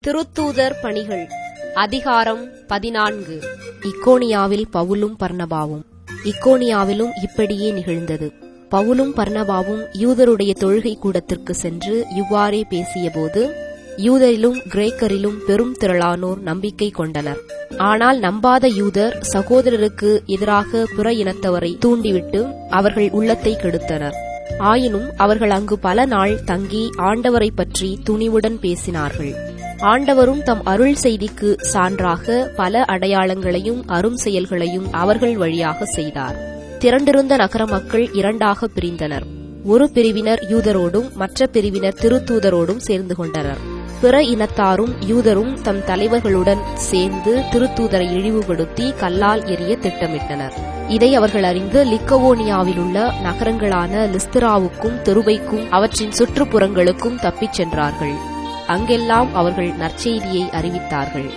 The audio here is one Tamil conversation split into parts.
திருத்தூதர் பணிகள் அதிகாரம் பதினான்கு இக்கோனியாவில் பவுலும் பர்னபாவும் இக்கோனியாவிலும் இப்படியே நிகழ்ந்தது பவுலும் பர்னபாவும் யூதருடைய தொழுகை கூடத்திற்கு சென்று இவ்வாறே பேசியபோது யூதரிலும் கிரேக்கரிலும் பெரும் திரளானோர் நம்பிக்கை கொண்டனர் ஆனால் நம்பாத யூதர் சகோதரருக்கு எதிராக பிற இனத்தவரை தூண்டிவிட்டு அவர்கள் உள்ளத்தை கெடுத்தனர் ஆயினும் அவர்கள் அங்கு பல நாள் தங்கி ஆண்டவரை பற்றி துணிவுடன் பேசினார்கள் ஆண்டவரும் தம் அருள் செய்திக்கு சான்றாக பல அடையாளங்களையும் அரும் செயல்களையும் அவர்கள் வழியாக செய்தார் திரண்டிருந்த நகர மக்கள் இரண்டாக பிரிந்தனர் ஒரு பிரிவினர் யூதரோடும் மற்ற பிரிவினர் திருத்தூதரோடும் சேர்ந்து கொண்டனர் பிற இனத்தாரும் யூதரும் தம் தலைவர்களுடன் சேர்ந்து திருத்தூதரை இழிவுபடுத்தி கல்லால் எரிய திட்டமிட்டனர் இதை அவர்கள் அறிந்து லிக்கவோனியாவில் உள்ள நகரங்களான லிஸ்திராவுக்கும் தெருபைக்கும் அவற்றின் சுற்றுப்புறங்களுக்கும் தப்பிச் சென்றார்கள் அங்கெல்லாம் அவர்கள் நற்செய்தியை அறிவித்தார்கள்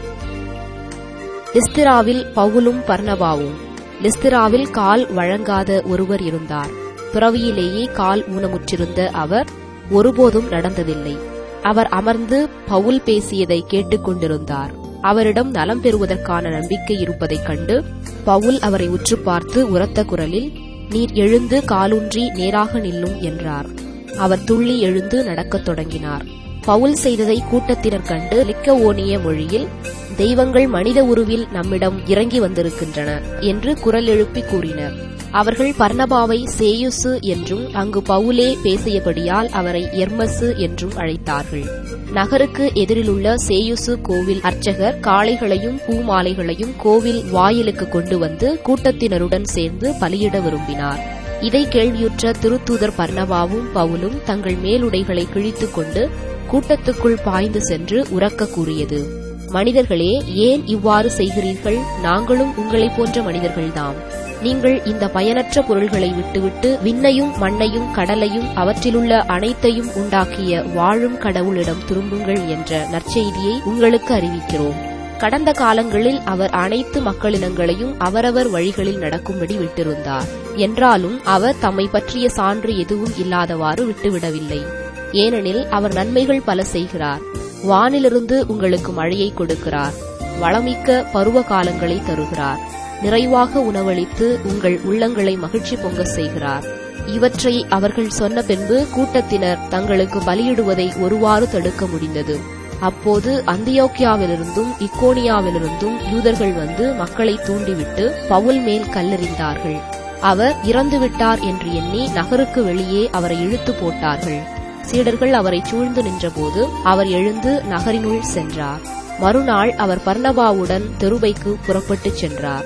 லிஸ்திராவில் பவுலும் பர்னபாவும் லிஸ்திராவில் கால் வழங்காத ஒருவர் இருந்தார் பிறவியிலேயே கால் ஊனமுற்றிருந்த அவர் ஒருபோதும் நடந்ததில்லை அவர் அமர்ந்து பவுல் பேசியதை கேட்டுக்கொண்டிருந்தார் அவரிடம் நலம் பெறுவதற்கான நம்பிக்கை இருப்பதைக் கண்டு பவுல் அவரை உற்று பார்த்து உரத்த குரலில் நீர் எழுந்து காலூன்றி நேராக நில்லும் என்றார் அவர் துள்ளி எழுந்து நடக்கத் தொடங்கினார் பவுல் செய்ததை கூட்டத்தினர் கண்டு லிக்கவோனிய மொழியில் தெய்வங்கள் மனித உருவில் நம்மிடம் இறங்கி வந்திருக்கின்றன என்று குரல் எழுப்பி கூறினர் அவர்கள் பர்ணபாவை சேயுசு என்றும் அங்கு பவுலே பேசியபடியால் அவரை எர்மசு என்றும் அழைத்தார்கள் நகருக்கு எதிரிலுள்ள சேயுசு கோவில் அர்ச்சகர் காளைகளையும் பூமாலைகளையும் கோவில் வாயிலுக்கு கொண்டு வந்து கூட்டத்தினருடன் சேர்ந்து பலியிட விரும்பினார் இதை கேள்வியுற்ற திருத்தூதர் பர்ணபாவும் பவுலும் தங்கள் மேலுடைகளை கிழித்துக் கொண்டு கூட்டத்துக்குள் பாய்ந்து சென்று உறக்க கூறியது மனிதர்களே ஏன் இவ்வாறு செய்கிறீர்கள் நாங்களும் உங்களைப் போன்ற மனிதர்கள்தாம் நீங்கள் இந்த பயனற்ற பொருள்களை விட்டுவிட்டு விண்ணையும் மண்ணையும் கடலையும் அவற்றிலுள்ள அனைத்தையும் உண்டாக்கிய வாழும் கடவுளிடம் திரும்புங்கள் என்ற நற்செய்தியை உங்களுக்கு அறிவிக்கிறோம் கடந்த காலங்களில் அவர் அனைத்து மக்களினங்களையும் அவரவர் வழிகளில் நடக்கும்படி விட்டிருந்தார் என்றாலும் அவர் தம்மை பற்றிய சான்று எதுவும் இல்லாதவாறு விட்டுவிடவில்லை ஏனெனில் அவர் நன்மைகள் பல செய்கிறார் வானிலிருந்து உங்களுக்கு மழையை கொடுக்கிறார் வளமிக்க பருவ காலங்களை தருகிறார் நிறைவாக உணவளித்து உங்கள் உள்ளங்களை மகிழ்ச்சி பொங்க செய்கிறார் இவற்றை அவர்கள் சொன்ன பின்பு கூட்டத்தினர் தங்களுக்கு பலியிடுவதை ஒருவாறு தடுக்க முடிந்தது அப்போது அந்தியோக்கியாவிலிருந்தும் இக்கோனியாவிலிருந்தும் யூதர்கள் வந்து மக்களை தூண்டிவிட்டு பவுல் மேல் கல்லெறிந்தார்கள் அவர் இறந்துவிட்டார் என்று எண்ணி நகருக்கு வெளியே அவரை இழுத்து போட்டார்கள் சீடர்கள் அவரை சூழ்ந்து நின்றபோது அவர் எழுந்து நகரினுள் சென்றார் மறுநாள் அவர் பர்ணபாவுடன் தெருபைக்கு புறப்பட்டுச் சென்றார்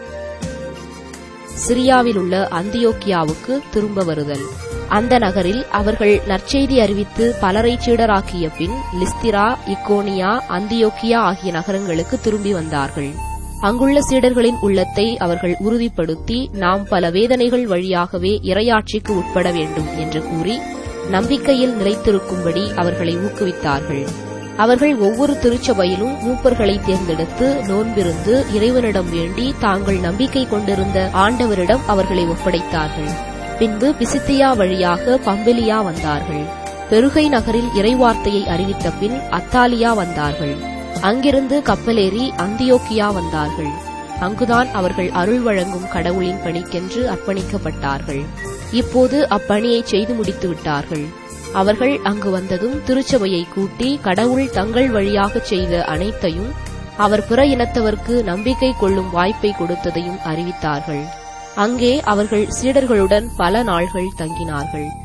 சிரியாவில் உள்ள அந்தியோக்கியாவுக்கு திரும்ப வருதல் அந்த நகரில் அவர்கள் நற்செய்தி அறிவித்து பலரை சீடராக்கிய பின் லிஸ்திரா இக்கோனியா அந்தியோக்கியா ஆகிய நகரங்களுக்கு திரும்பி வந்தார்கள் அங்குள்ள சீடர்களின் உள்ளத்தை அவர்கள் உறுதிப்படுத்தி நாம் பல வேதனைகள் வழியாகவே இரையாட்சிக்கு உட்பட வேண்டும் என்று கூறி நம்பிக்கையில் நிலைத்திருக்கும்படி அவர்களை ஊக்குவித்தார்கள் அவர்கள் ஒவ்வொரு திருச்சபையிலும் மூப்பர்களை தேர்ந்தெடுத்து நோன்பிருந்து இறைவனிடம் வேண்டி தாங்கள் நம்பிக்கை கொண்டிருந்த ஆண்டவரிடம் அவர்களை ஒப்படைத்தார்கள் பின்பு பிசித்தியா வழியாக பம்பிலியா வந்தார்கள் பெருகை நகரில் இறைவார்த்தையை அறிவித்த பின் அத்தாலியா வந்தார்கள் அங்கிருந்து கப்பலேறி அந்தியோக்கியா வந்தார்கள் அங்குதான் அவர்கள் அருள் வழங்கும் கடவுளின் பணிக்கென்று அர்ப்பணிக்கப்பட்டார்கள் இப்போது அப்பணியை செய்து முடித்து விட்டார்கள் அவர்கள் அங்கு வந்ததும் திருச்சபையை கூட்டி கடவுள் தங்கள் வழியாக செய்த அனைத்தையும் அவர் பிற இனத்தவர்க்கு நம்பிக்கை கொள்ளும் வாய்ப்பை கொடுத்ததையும் அறிவித்தார்கள் அங்கே அவர்கள் சீடர்களுடன் பல நாள்கள் தங்கினார்கள்